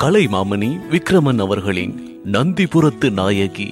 கலைமாமணி விக்ரமன் அவர்களின் நந்திபுரத்து நாயகி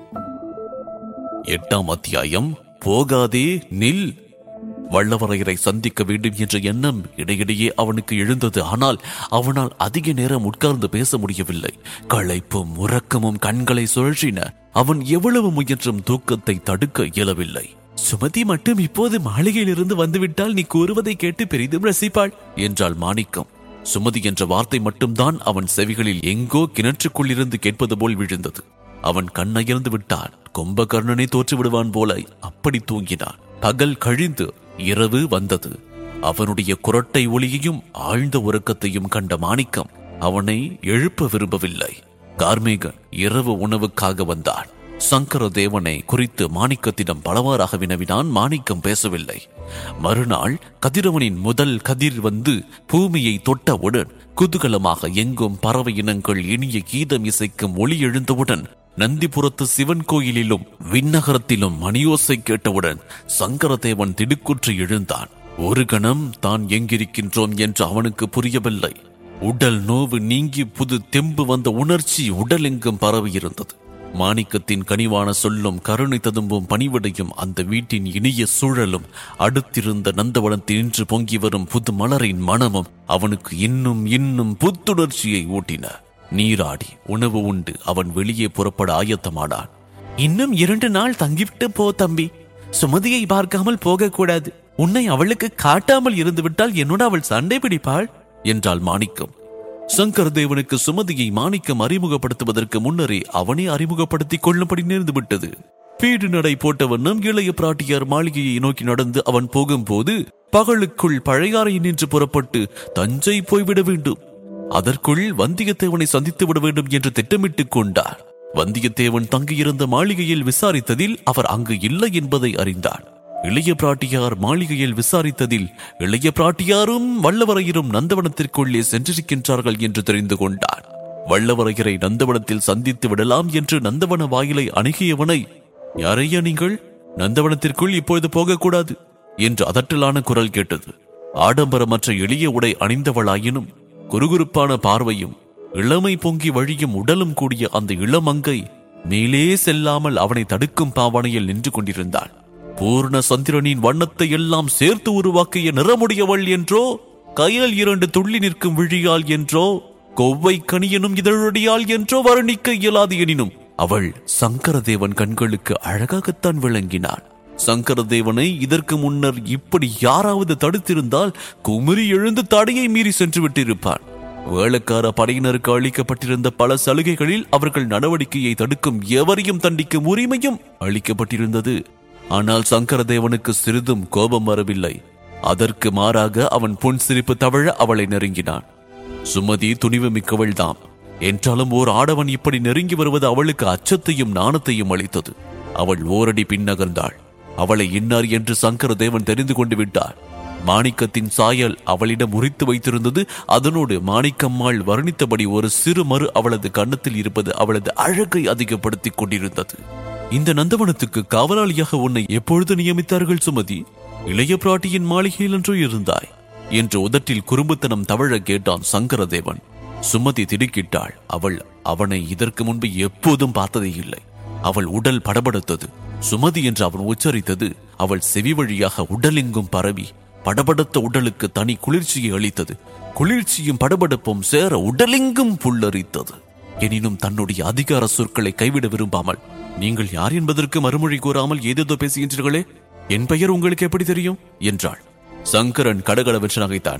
எட்டாம் அத்தியாயம் போகாதே நில் வல்லவரையரை சந்திக்க வேண்டும் என்ற எண்ணம் இடையிடையே அவனுக்கு எழுந்தது ஆனால் அவனால் அதிக நேரம் உட்கார்ந்து பேச முடியவில்லை களைப்பும் உறக்கமும் கண்களை சுழற்றின அவன் எவ்வளவு முயன்றும் தூக்கத்தை தடுக்க இயலவில்லை சுமதி மட்டும் இப்போது மாளிகையிலிருந்து வந்துவிட்டால் நீ கூறுவதை கேட்டு பெரிதும் ரசிப்பாள் என்றாள் மாணிக்கம் சுமதி என்ற வார்த்தை மட்டும்தான் அவன் செவிகளில் எங்கோ கிணற்றுக்குள் இருந்து கேட்பது போல் விழுந்தது அவன் கண்ணயர்ந்து விட்டான் கும்பகர்ணனை தோற்று விடுவான் போல அப்படி தூங்கினான் பகல் கழிந்து இரவு வந்தது அவனுடைய குரட்டை ஒளியையும் ஆழ்ந்த உறக்கத்தையும் கண்ட மாணிக்கம் அவனை எழுப்ப விரும்பவில்லை கார்மேகன் இரவு உணவுக்காக வந்தான் சங்கர தேவனை குறித்து மாணிக்கத்திடம் பலவாறாக வினவினான் மாணிக்கம் பேசவில்லை மறுநாள் கதிரவனின் முதல் கதிர் வந்து பூமியை தொட்டவுடன் குதூகலமாக எங்கும் பறவை இனங்கள் இனிய கீதம் இசைக்கும் ஒளி எழுந்தவுடன் நந்திபுரத்து சிவன் கோயிலிலும் விண்ணகரத்திலும் மணியோசை கேட்டவுடன் சங்கரதேவன் திடுக்குற்று எழுந்தான் ஒரு கணம் தான் எங்கிருக்கின்றோம் என்று அவனுக்கு புரியவில்லை உடல் நோவு நீங்கி புது தெம்பு வந்த உணர்ச்சி உடலெங்கும் பரவியிருந்தது மாணிக்கத்தின் கனிவான சொல்லும் கருணை ததும்பும் பணிவிடையும் அந்த வீட்டின் இனிய சூழலும் அடுத்திருந்த நந்தவனத்தில் நின்று பொங்கி வரும் புது மலரின் மனமும் அவனுக்கு இன்னும் இன்னும் புத்துணர்ச்சியை ஊட்டின நீராடி உணவு உண்டு அவன் வெளியே புறப்பட ஆயத்தமானான் இன்னும் இரண்டு நாள் தங்கிவிட்டு போ தம்பி சுமதியை பார்க்காமல் போகக்கூடாது உன்னை அவளுக்கு காட்டாமல் இருந்துவிட்டால் என்னோட அவள் சண்டை பிடிப்பாள் என்றாள் மாணிக்கம் சங்கர் தேவனுக்கு சுமதியை மாணிக்கம் அறிமுகப்படுத்துவதற்கு முன்னரே அவனே அறிமுகப்படுத்திக் கொள்ளும்படி நேர்ந்து விட்டது பீடு நடை போட்ட வண்ணம் இளைய பிராட்டியார் மாளிகையை நோக்கி நடந்து அவன் போகும்போது பகலுக்குள் பழையாறை நின்று புறப்பட்டு தஞ்சை போய்விட வேண்டும் அதற்குள் வந்தியத்தேவனை சந்தித்து விட வேண்டும் என்று திட்டமிட்டுக் கொண்டார் வந்தியத்தேவன் தங்கியிருந்த மாளிகையில் விசாரித்ததில் அவர் அங்கு இல்லை என்பதை அறிந்தார் இளைய பிராட்டியார் மாளிகையில் விசாரித்ததில் இளைய பிராட்டியாரும் வல்லவரையரும் நந்தவனத்திற்குள்ளே சென்றிருக்கின்றார்கள் என்று தெரிந்து கொண்டார் வல்லவரையரை நந்தவனத்தில் சந்தித்து விடலாம் என்று நந்தவன வாயிலை அணுகியவனை யாரையா நீங்கள் நந்தவனத்திற்குள் இப்பொழுது போகக்கூடாது என்று அதட்டலான குரல் கேட்டது ஆடம்பரமற்ற எளிய உடை அணிந்தவளாயினும் குறுகுறுப்பான பார்வையும் இளமை பொங்கி வழியும் உடலும் கூடிய அந்த இளமங்கை மேலே செல்லாமல் அவனை தடுக்கும் பாவனையில் நின்று கொண்டிருந்தாள் பூர்ண சந்திரனின் வண்ணத்தை எல்லாம் சேர்த்து உருவாக்கிய நிறமுடையவள் என்றோ கையில் இரண்டு துள்ளி நிற்கும் விழியால் என்றோ கொவ்வை கனியனும் இதழுடையால் என்றோ வர்ணிக்க இயலாது எனினும் அவள் சங்கரதேவன் கண்களுக்கு அழகாகத்தான் விளங்கினாள் சங்கரதேவனை இதற்கு முன்னர் இப்படி யாராவது தடுத்திருந்தால் குமரி எழுந்து தடையை மீறி சென்று விட்டிருப்பான் வேளக்கார படையினருக்கு அளிக்கப்பட்டிருந்த பல சலுகைகளில் அவர்கள் நடவடிக்கையை தடுக்கும் எவரையும் தண்டிக்கும் உரிமையும் அளிக்கப்பட்டிருந்தது ஆனால் சங்கரதேவனுக்கு சிறிதும் கோபம் வரவில்லை அதற்கு மாறாக அவன் புன் சிரிப்பு தவழ அவளை நெருங்கினான் சுமதி துணிவு மிக்கவள்தாம் என்றாலும் ஓர் ஆடவன் இப்படி நெருங்கி வருவது அவளுக்கு அச்சத்தையும் நாணத்தையும் அளித்தது அவள் ஓரடி பின்னகர்ந்தாள் அவளை இன்னார் என்று சங்கரதேவன் தெரிந்து கொண்டு விட்டார் மாணிக்கத்தின் சாயல் அவளிடம் உரித்து வைத்திருந்தது அதனோடு மாணிக்கம்மாள் வர்ணித்தபடி ஒரு சிறு மறு அவளது கன்னத்தில் இருப்பது அவளது அழகை அதிகப்படுத்திக் கொண்டிருந்தது இந்த நந்தவனத்துக்கு காவலாளியாக உன்னை எப்பொழுது நியமித்தார்கள் சுமதி இளைய பிராட்டியின் மாளிகையில் என்றோ இருந்தாய் என்று உதட்டில் குறும்புத்தனம் தவழ கேட்டான் சங்கரதேவன் சுமதி திடுக்கிட்டாள் அவள் அவனை இதற்கு முன்பு எப்போதும் பார்த்ததே இல்லை அவள் உடல் படபடுத்தது சுமதி என்று அவன் உச்சரித்தது அவள் செவி வழியாக உடலெங்கும் பரவி படபடத்த உடலுக்கு தனி குளிர்ச்சியை அளித்தது குளிர்ச்சியும் படபடப்பும் சேர உடலெங்கும் புல்லரித்தது எனினும் தன்னுடைய அதிகார சொற்களை கைவிட விரும்பாமல் நீங்கள் யார் என்பதற்கு மறுமொழி கூறாமல் ஏதேதோ பேசுகின்றீர்களே என் பெயர் உங்களுக்கு எப்படி தெரியும் என்றாள் சங்கரன் கடகடவென்று நகைத்தான்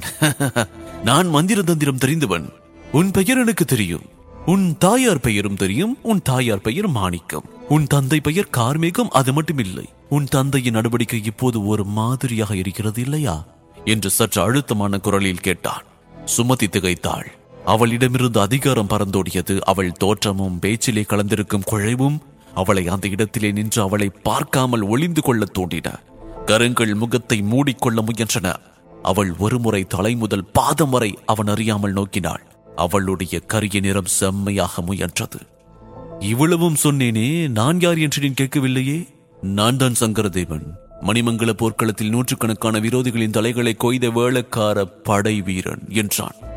நான் மந்திர தந்திரம் தெரிந்தவன் உன் பெயர் எனக்கு தெரியும் உன் தாயார் பெயரும் தெரியும் உன் தாயார் பெயர் மாணிக்கம் உன் தந்தை பெயர் கார்மேகம் அது மட்டும் இல்லை உன் தந்தையின் நடவடிக்கை இப்போது ஒரு மாதிரியாக இருக்கிறது இல்லையா என்று சற்று அழுத்தமான குரலில் கேட்டான் சுமதி திகைத்தாள் அவளிடமிருந்து அதிகாரம் பறந்தோடியது அவள் தோற்றமும் பேச்சிலே கலந்திருக்கும் குழைவும் அவளை அந்த இடத்திலே நின்று அவளை பார்க்காமல் ஒளிந்து கொள்ளத் தோண்டின கருங்கள் முகத்தை மூடிக்கொள்ள முயன்றன அவள் ஒருமுறை தலை முதல் பாதம் வரை அவன் அறியாமல் நோக்கினாள் அவளுடைய கரிய நிறம் செம்மையாக முயன்றது இவ்வளவும் சொன்னேனே நான் யார் என்று நீ கேட்கவில்லையே நான் தான் சங்கரதேவன் மணிமங்கல போர்க்களத்தில் நூற்றுக்கணக்கான விரோதிகளின் தலைகளை கொய்த வேளக்கார படை வீரன் என்றான்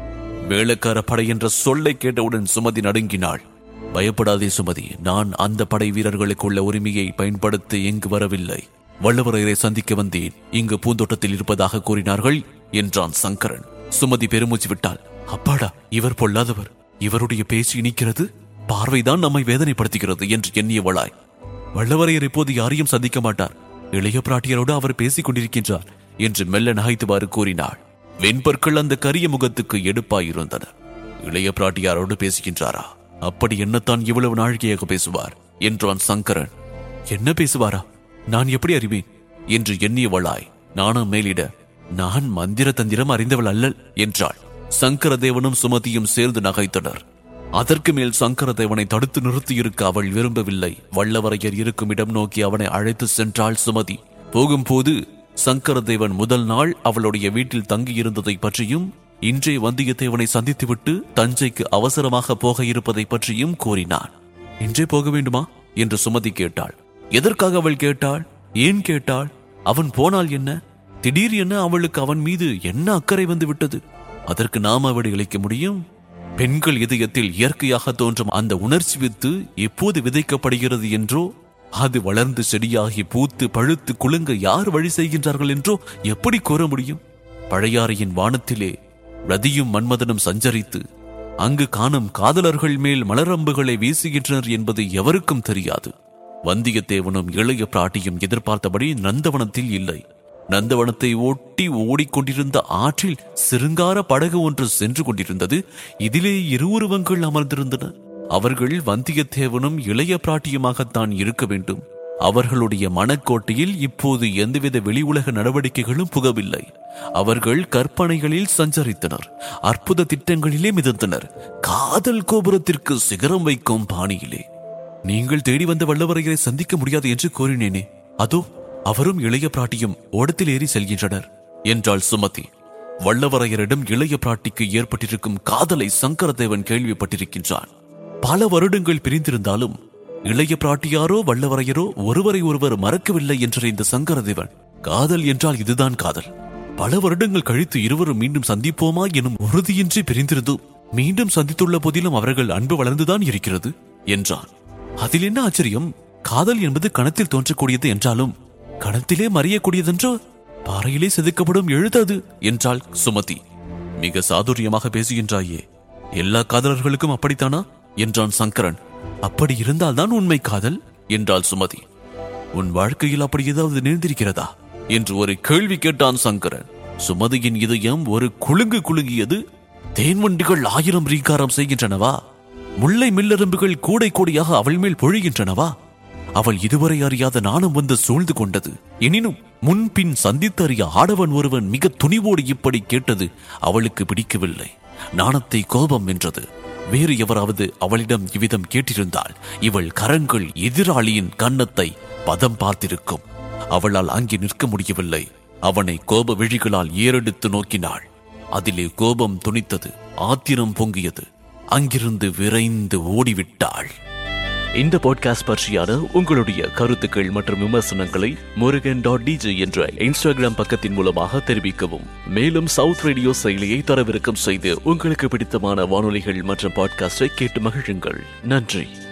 வேலைக்கார படை என்ற சொல்லை கேட்டவுடன் சுமதி நடுங்கினாள் பயப்படாதே சுமதி நான் அந்த படை வீரர்களுக்குள்ள உரிமையை பயன்படுத்தி இங்கு வரவில்லை வல்லவரையரை சந்திக்க வந்தேன் இங்கு பூந்தோட்டத்தில் இருப்பதாக கூறினார்கள் என்றான் சங்கரன் சுமதி பெருமூச்சு விட்டாள் அப்பாடா இவர் பொல்லாதவர் இவருடைய பேச்சு இனிக்கிறது பார்வைதான் நம்மை வேதனைப்படுத்துகிறது என்று எண்ணியவளாய் வல்லவரையர் இப்போது யாரையும் சந்திக்க மாட்டார் இளைய பிராட்டியரோடு அவர் பேசிக் கொண்டிருக்கின்றார் என்று மெல்ல நகைத்துவாறு கூறினாள் வெண்பற்கள் அந்த கரிய முகத்துக்கு எடுப்பாயிருந்தன இளைய பிராட்டியாரோடு பேசுகின்றாரா அப்படி என்னத்தான் இவ்வளவு நாழிகையாக பேசுவார் என்றான் சங்கரன் என்ன பேசுவாரா நான் எப்படி அறிவேன் என்று எண்ணியவளாய் நானும் மேலிட நான் மந்திர தந்திரம் அறிந்தவள் அல்லல் என்றாள் சங்கரதேவனும் சுமதியும் சேர்ந்து நகைத்தனர் அதற்கு மேல் சங்கரதேவனை தடுத்து நிறுத்தியிருக்க அவள் விரும்பவில்லை வல்லவரையர் இருக்கும் இடம் நோக்கி அவனை அழைத்து சென்றாள் சுமதி போகும்போது சங்கரதேவன் முதல் நாள் அவளுடைய வீட்டில் தங்கியிருந்ததை பற்றியும் இன்றே வந்தியத்தேவனை சந்தித்துவிட்டு தஞ்சைக்கு அவசரமாக போக இருப்பதை பற்றியும் கூறினான் இன்றே போக வேண்டுமா என்று சுமதி கேட்டாள் எதற்காக அவள் கேட்டாள் ஏன் கேட்டாள் அவன் போனால் என்ன திடீர் என்ன அவளுக்கு அவன் மீது என்ன அக்கறை வந்து விட்டது அதற்கு நாம் அவளை இழைக்க முடியும் பெண்கள் இதயத்தில் இயற்கையாக தோன்றும் அந்த உணர்ச்சி வித்து எப்போது விதைக்கப்படுகிறது என்றோ அது வளர்ந்து செடியாகி பூத்து பழுத்து குலுங்க யார் வழி செய்கின்றார்கள் என்றோ எப்படி கூற முடியும் பழையாறையின் வானத்திலே ரதியும் மன்மதனும் சஞ்சரித்து அங்கு காணும் காதலர்கள் மேல் மலரம்புகளை வீசுகின்றனர் என்பது எவருக்கும் தெரியாது வந்தியத்தேவனும் இளைய பிராட்டியும் எதிர்பார்த்தபடி நந்தவனத்தில் இல்லை நந்தவனத்தை ஒட்டி ஓடிக்கொண்டிருந்த ஆற்றில் சிருங்கார படகு ஒன்று சென்று கொண்டிருந்தது இதிலே இருவுருவங்கள் அமர்ந்திருந்தன அவர்கள் வந்தியத்தேவனும் இளைய பிராட்டியுமாகத்தான் இருக்க வேண்டும் அவர்களுடைய மனக்கோட்டையில் இப்போது எந்தவித வெளி உலக நடவடிக்கைகளும் புகவில்லை அவர்கள் கற்பனைகளில் சஞ்சரித்தனர் அற்புத திட்டங்களிலே மிதந்தனர் காதல் கோபுரத்திற்கு சிகரம் வைக்கும் பாணியிலே நீங்கள் தேடி வந்த வல்லவரையரை சந்திக்க முடியாது என்று கூறினேனே அதோ அவரும் இளைய பிராட்டியும் ஓடத்தில் ஏறி செல்கின்றனர் என்றாள் சுமதி வல்லவரையரிடம் இளைய பிராட்டிக்கு ஏற்பட்டிருக்கும் காதலை சங்கரதேவன் கேள்விப்பட்டிருக்கின்றான் பல வருடங்கள் பிரிந்திருந்தாலும் இளைய பிராட்டியாரோ வல்லவரையரோ ஒருவரை ஒருவர் மறக்கவில்லை என்றறிந்த சங்கரதேவன் காதல் என்றால் இதுதான் காதல் பல வருடங்கள் கழித்து இருவரும் மீண்டும் சந்திப்போமா எனும் உறுதியின்றி பிரிந்திருந்தும் மீண்டும் சந்தித்துள்ள போதிலும் அவர்கள் அன்பு வளர்ந்துதான் இருக்கிறது என்றான் அதில் என்ன ஆச்சரியம் காதல் என்பது கணத்தில் தோன்றக்கூடியது என்றாலும் கணத்திலே மறியக்கூடியதென்றோ பாறையிலே செதுக்கப்படும் எழுதது என்றாள் சுமதி மிக சாதுரியமாக பேசுகின்றாயே எல்லா காதலர்களுக்கும் அப்படித்தானா என்றான் சங்கரன் அப்படி இருந்தால்தான் உண்மை காதல் என்றாள் சுமதி உன் வாழ்க்கையில் அப்படி ஏதாவது நேர்ந்திருக்கிறதா என்று ஒரு கேள்வி கேட்டான் சங்கரன் சுமதியின் இதயம் ஒரு குலுங்கு குலுங்கியது தேன்வண்டிகள் ஆயிரம் ரீகாரம் செய்கின்றனவா முல்லை மில்லரும்புகள் கூடை கூடையாக அவள் மேல் பொழிகின்றனவா அவள் இதுவரை அறியாத நாணம் வந்து சூழ்ந்து கொண்டது எனினும் முன்பின் சந்தித்தறிய ஆடவன் ஒருவன் மிக துணிவோடு இப்படி கேட்டது அவளுக்கு பிடிக்கவில்லை நாணத்தை கோபம் வென்றது வேறு எவராவது அவளிடம் இவ்விதம் கேட்டிருந்தால் இவள் கரங்கள் எதிராளியின் கன்னத்தை பதம் பார்த்திருக்கும் அவளால் அங்கே நிற்க முடியவில்லை அவனை கோப விழிகளால் ஏறெடுத்து நோக்கினாள் அதிலே கோபம் துணித்தது ஆத்திரம் பொங்கியது அங்கிருந்து விரைந்து ஓடிவிட்டாள் இந்த பாட்காஸ்ட் பற்றியான உங்களுடைய கருத்துக்கள் மற்றும் விமர்சனங்களை முருகன் டாட் டிஜே என்ற இன்ஸ்டாகிராம் பக்கத்தின் மூலமாக தெரிவிக்கவும் மேலும் சவுத் ரேடியோ செயலியை தரவிறக்கம் செய்து உங்களுக்கு பிடித்தமான வானொலிகள் மற்றும் பாட்காஸ்டை கேட்டு மகிழுங்கள் நன்றி